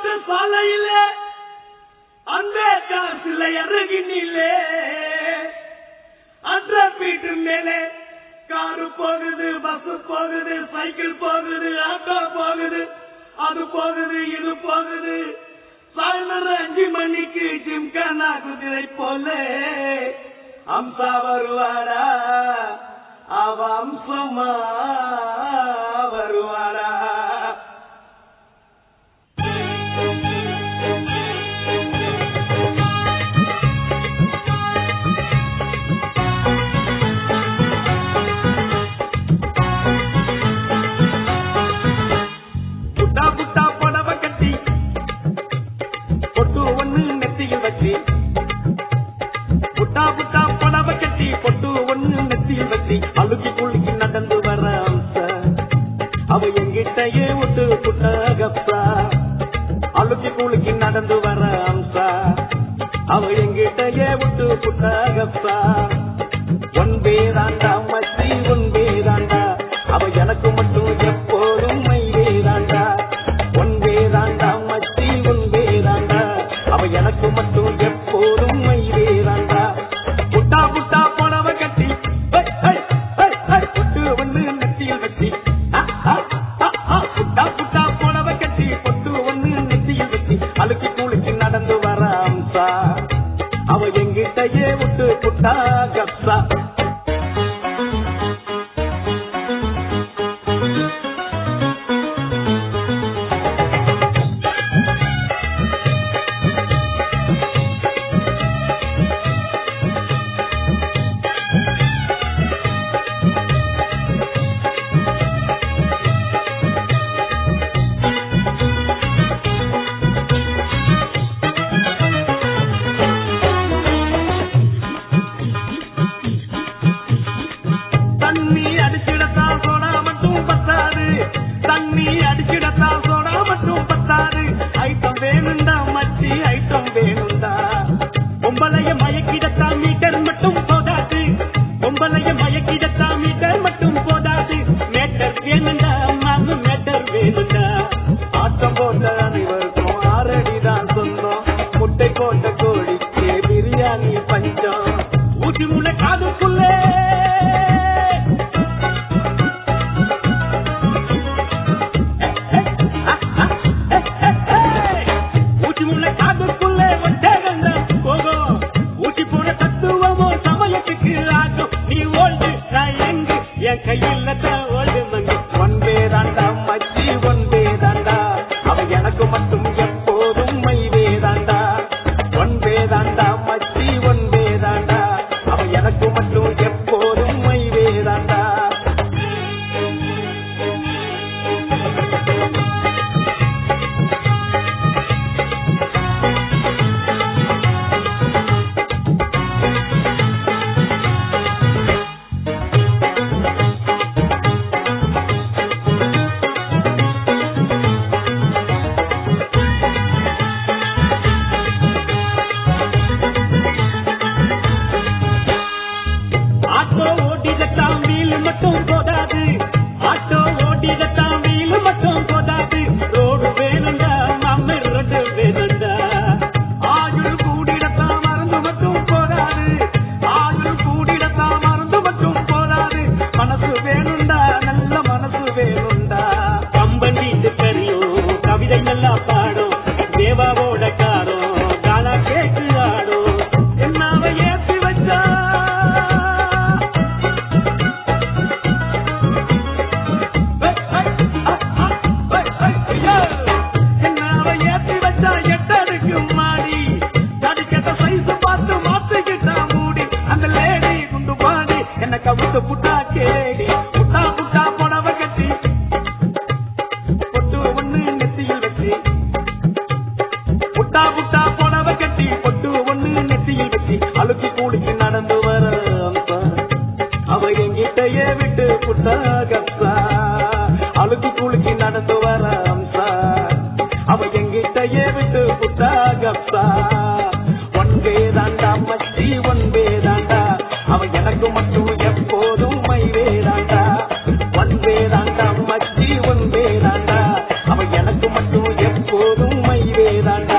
road சாலையிலே அம்பேத்கர் சிலை அருகினிலே அன்ற வீட்டு மேலே காரு போகுது பஸ் போகுது சைக்கிள் போகுது ஆட்டோ போகுது அது போகுது இது போகுது சாயந்தரம் அஞ்சு மணிக்கு ஜிம்கானா குதிரை போல அம்சா வருவாரா அவ அம்சமா வருவாரா புட்டா புட்டா புடவை கட்டி பொட்டு ஒண்ணு நெத்தியில் வச்சு புட்டா புட்டா புடவை கட்டி பொட்டு ஒண்ணு நெத்தியில் வச்சு அழுகி குலுக்கி நடந்து வர அம்ச அவ எங்கிட்டயே விட்டு புட்டகப்பா அழுகி குலுக்கி நடந்து வர அம்சா அவ எங்கிட்டயே விட்டு புட்டகப்பா ஒன் பேராண்டா மச்சி ஒன் பேராண்டா அவ எனக்கு மட்டும் எப்போதும் மை வேதாண்டா ஒன் வேதாண்டா மச்சி ஒன் வேதாண்டா அவ எனக்கு மட்டும் எப்போதும் மை வேதாண்டா புட்டா புட்டா போனவ கட்டி ஹை, ஹை, ஹை, ஹை, புட்டு ஒண்ணு நெத்தியில் வச்சு ஆ, ஆ, ஆ, ஆ, புட்டா புட்டா போனவ கட்டி பொட்டு ஒண்ணு நெத்தியில் வச்சு அழுக்கி குலுக்கி நடந்து வர அம்சா அவ எங்கிட்டயே விட்டு புட்டா கப்சா தண்ணி அடிச்சிடத்தா சோடா மட்டும் பத்தாது தண்ணி அடிச்சிடத்தா சோடா மட்டும் பத்தாது ஐட்டம் வேணுண்டா மச்சி ஐட்டம் வேணுண்டா பொம்பளைய மயக்கிடத்தா மீட்டர் மட்டும் போதாது பொம்பளைய மயக்கிடத்தா மீட்டர் மட்டும் போதாது மேட்டர் வேணுண்டா மாமு மேட்டர் வேணுண்டா ஆட்டம் போட்ட அனைவருக்கும் ஆறடிதான் சொந்தம் முட்டை போட்ட கோழிக்கு பிரியாணி பஞ்சம் ஊட்டி முளை காதுக்குள்ளே ஊட்டி முளை காதுக்குள்ளே ஒட்டகங்க போகும் ஊட்டி போன தத்துவமோ சமயத்துக்கு ஆகும் நீ ஓல்டு நான் எங்கு என் கையில் தான் ஓல்டு மங்கு ஒன்பே தாண்டா மச்சி ஒன்பே தாண்டா அவ எனக்கு மட்டும் எப்போதும் மைவே தாண்டா ஒன்பே தாண்டா மச்சி ஒன்பே தாண்டா அவ எனக்கு மட்டும் எப்போதும் மைவே தாண்டா ஆட்டோ ஓட்டிடத்தான் வீல் மட்டும் போதாது ஆட்டோ ஓட்டிடத்தான் வீல் மட்டும் போதாது ரோடு வேணுண்டா நம்ம ரோடு வேணுண்டா ஆயுள் கூடிடத்தான் மருந்து மட்டும் போதாது ஆயுள் கூடிடத்தான் மருந்து மட்டும் போதாது மனசு வேணுண்டா நல்ல மனசு வேணுண்டா கம்பன் வீட்டு கறியும் கவிதை நல்லா பாடும் தேவாவோட காரம் காலா கேட்டு ஆடும் என்னாவ ஏத்தி வச்சா என்னாவ ஏத்தி வச்சா எட்டடுக்கு மாடி தடுக்கட்ட சைஸ் பார்த்து மாத்திக்கிட்டா மூடி அந்த லேடி குண்டு பாடி என்ன கவுத்து புட்டா கேடி புட்டா புட்டா புடவை கட்டி பொட்டு ஒண்ணு நெத்தியில் வச்சு புட்டா புட்டா புடவை கட்டி பொட்டு ஒண்ணு நெத்தியில் வச்சு அழுக்கி கூடிக்கு நடந்து வர அம்சா அவ எங்கிட்டயே விட்டு புட்டா கப்சா அழுக்கி குலுக்கி நடந்து வர அம்சா அவ எங்கிட்டயே விட்டு புட்டா கப்சா ஒன்பே தாண்டா மச்சி ஒன்பே தாண்டா அவ எனக்கு மட்டும் எப்போதும் மைவே தாண்டா ஒன்பே தாண்டா மச்சி ஒன்பே தாண்டா அவ எனக்கு மட்டும் எப்போதும் மைவே இங்கே தாண்டா